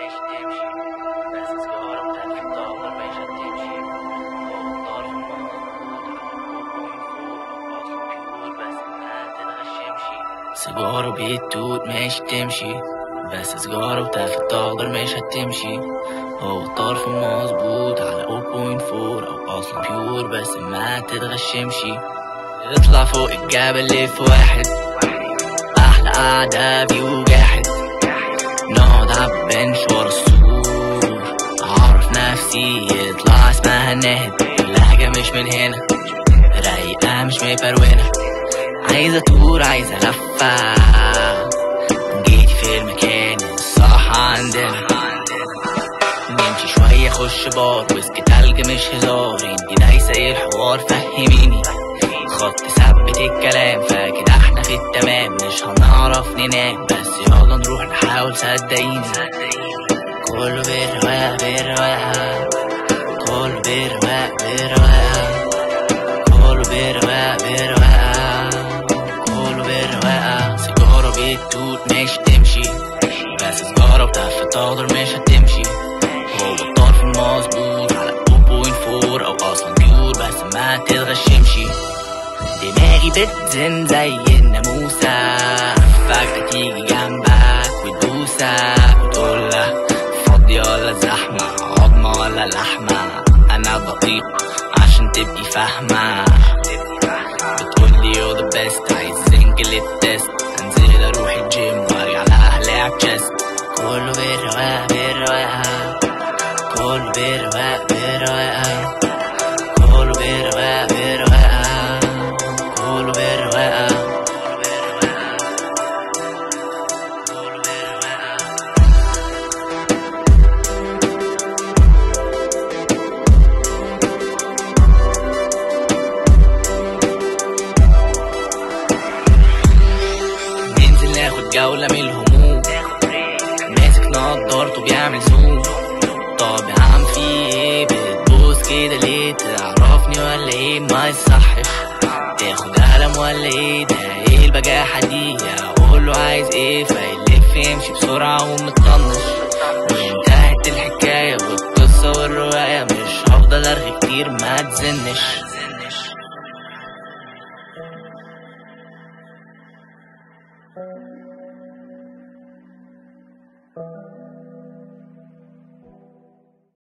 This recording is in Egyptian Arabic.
مش تمشي بس سجارة وتلف الدولار مش هتمشي والدار في المنطقة بس ما تتغشمشي سيجارة بيتوت مش تمشي بس سجارة وتلف الدولار مش هتمشي هو الطرف مظبوط على 0.4 او اصلا بيور بس ما تتغشمشي اطلع فوق الجبل لف واحد احلى قعدة فيو جاحد نقعد عالبنش ورا السور اعرف نفسي يطلع اسمها ناهد اللهجة مش من هنا رايقة مش مفرونة عايزة تور عايزة لفة جيتي في المكان الصح عندنا نمشي شوية خش بار ويسكي تلج مش هزار انتي دايسة ايه الحوار فهميني خط ثبت الكلام فكده احنا في التمام مش هنعرف ننام بس يلا نروح نحاول صدقيني كله بالرواق بالرواق كله بالرواق بالرواق كله بالرواق بالرواق كله بالرواق سيجارة بتوت مش تمشي بس سيجارة بتاعت الطاقر مش هتمشي هو الطرف المظبوط على 0.4 او اصلا بيور بس ما تتغشمشي دماغي بتزن زي الناموسة فجأة تيجي جنبك وتدوسك وتقولها فاضية ولا زحمة عظمة ولا لحمة أنا دقيق عشان تبقي فاهمة بتقولي you're the best عايز سنجل التست انزل اروح الجيم وارجع لأهلي عالشست كله بالرواق بالرواق كله بالرواق بالرواق كله بالرواق بالرواق كله بالرواق كله بالرواق ننزل ناخد جولة من الهموم ماسك نضارته بيعمل زوم طب يا عم في ايه بتبوس كده ليه تعرفني ولا ايه ما يصحش تاخد قلم ولا ايه ده ايه البجاحة دي اقول له عايز ايه فيلف يمشي بسرعة ومطنش وانتهت الحكاية والقصة والرواية مش هفضل ارغي كتير ما تزنش